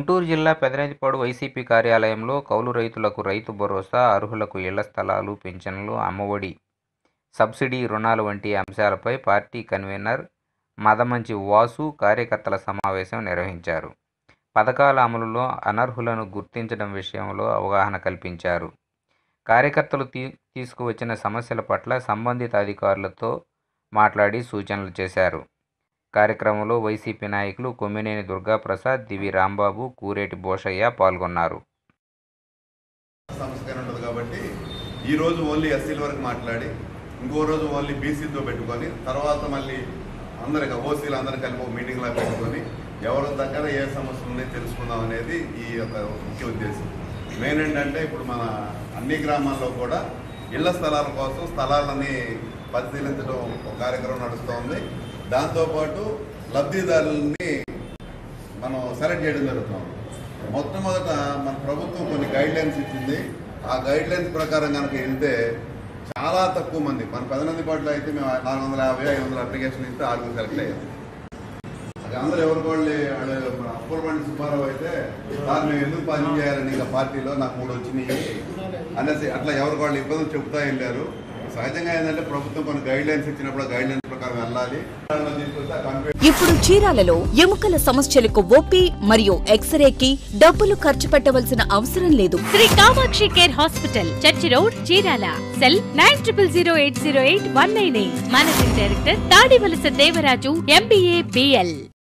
గుంటూరు జిల్లా పెదనదిపాడు వైసీపీ కార్యాలయంలో కౌలు రైతులకు రైతు భరోసా అర్హులకు ఇళ్ల స్థలాలు పింఛన్లు అమ్మఒడి సబ్సిడీ రుణాలు వంటి అంశాలపై పార్టీ కన్వీనర్ మదమంచి వాసు కార్యకర్తల సమావేశం నిర్వహించారు పథకాల అమలులో అనర్హులను గుర్తించడం విషయంలో అవగాహన కల్పించారు కార్యకర్తలు తీ తీసుకువచ్చిన సమస్యల పట్ల సంబంధిత అధికారులతో మాట్లాడి సూచనలు చేశారు కార్యక్రమంలో వైసీపీ నాయకులు కొమ్మినేని దుర్గాప్రసాద్ దివి రాంబాబు కూరేటి భోషయ్య పాల్గొన్నారు సంస్కారం ఉంటుంది కాబట్టి ఈ రోజు ఓన్లీ ఎస్సీల వరకు మాట్లాడి ఇంకో రోజు ఓన్లీ బీసీతో పెట్టుకొని తర్వాత మళ్ళీ అందరికి ఓసీలు అందరూ కలిపి ఒక మీటింగ్లా పెట్టుకొని ఎవరి దగ్గర ఏ సమస్యలు ఉన్నాయో తెలుసుకుందాం అనేది ఈ యొక్క ముఖ్య ఉద్దేశం మెయిన్ ఏంటంటే ఇప్పుడు మన అన్ని గ్రామాల్లో కూడా ఇళ్ల స్థలాల కోసం స్థలాలని పరిశీలించడం ఒక కార్యక్రమం నడుస్తోంది దాంతోపాటు లబ్ధిదారులని మనం సెలెక్ట్ చేయడం జరుగుతుంది మొట్టమొదట మన ప్రభుత్వం కొన్ని గైడ్ లైన్స్ ఇచ్చింది ఆ గైడ్ లైన్స్ ప్రకారం కనుక వెళ్తే చాలా తక్కువ మంది మన పదనంది పాటలో అయితే మేము నాలుగు వందల యాభై ఐదు వందల అప్లికేషన్ ఇస్తే ఆరుగురు సెలెక్ట్ అయ్యారు అది అందరూ ఎవరికి వాళ్ళు వాళ్ళు మన అప్పూర్వంటి సుబ్బారావు అయితే సార్ మేము ఎందుకు పని చేయాలని ఇంకా పార్టీలో నాకు మూడు వచ్చినాయి అనేసి అట్లా ఎవరికి వాళ్ళు ఇబ్బందులు చెప్తా వెళ్ళారు సహజంగా ఏంటంటే ప్రభుత్వం కొన్ని గైడ్ లైన్స్ ఇచ్చినప్పుడు గైడ్ లైన్స్ ప్రకారం వెళ్ళాలి తీసుకొస్తే ఆ కంప్యూటర్ ఇప్పుడు చీరాలలో ఎముకల సమస్యలకు ఓపీ మరియు ఎక్స్రేకి డబ్బులు ఖర్చు పెట్టవలసిన అవసరం లేదు Shri Kamakshi care hospital church road Chirala cell nine triple zero eight zero eight one nine eight managing director Tadivalasa Devaraju MBA BL